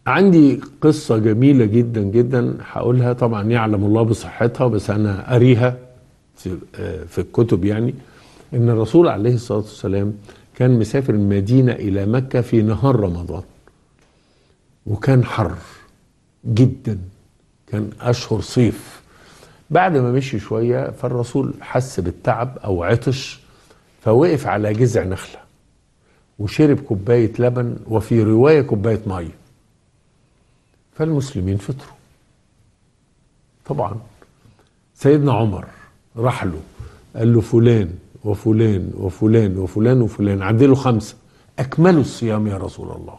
عندي قصة جميلة جدا جدا هقولها طبعا يعلم الله بصحتها بس أنا قاريها في, في الكتب يعني إن الرسول عليه الصلاة والسلام كان مسافر من المدينة إلى مكة في نهار رمضان وكان حر جدا كان أشهر صيف بعد ما مشي شوية فالرسول حس بالتعب أو عطش فوقف على جذع نخلة وشرب كوباية لبن وفي رواية كوباية مية فالمسلمين فطروا طبعا سيدنا عمر راح له قال له فلان وفلان وفلان وفلان وفلان عدلوا خمسة أكملوا الصيام يا رسول الله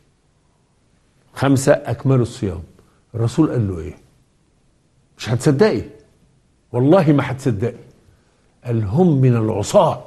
خمسة أكملوا الصيام الرسول قال له إيه مش هتصدقي والله ما هتصدقي قال هم من العصاة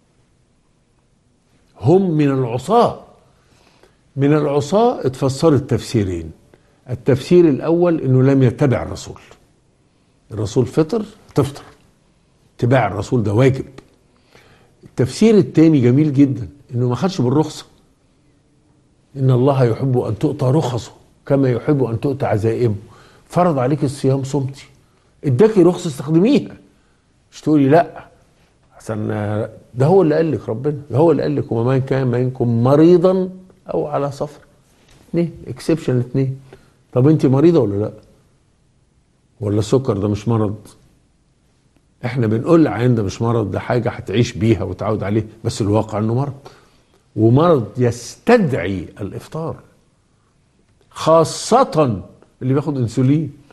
هم من العصاة من العصاة اتفسرت تفسيرين التفسير الأول أنه لم يتبع الرسول الرسول فطر تفطر اتباع الرسول ده واجب التفسير الثاني جميل جدا انه ما خدش بالرخصه ان الله يحب ان تؤتى رخصه كما يحب ان تؤتى عزائمه فرض عليك الصيام صمتي اداكي رخصه استخدميها مش تقولي لا عشان ده هو اللي قال لك ربنا ده هو اللي قال لك وما كان منكم مريضا او على سفر اثنين اكسبشن اثنين طب انت مريضه ولا لا ولا السكر ده مش مرض احنا بنقول العين ده مش مرض ده حاجه هتعيش بيها وتعود عليه بس الواقع انه مرض ومرض يستدعي الافطار خاصه اللي بياخد انسولين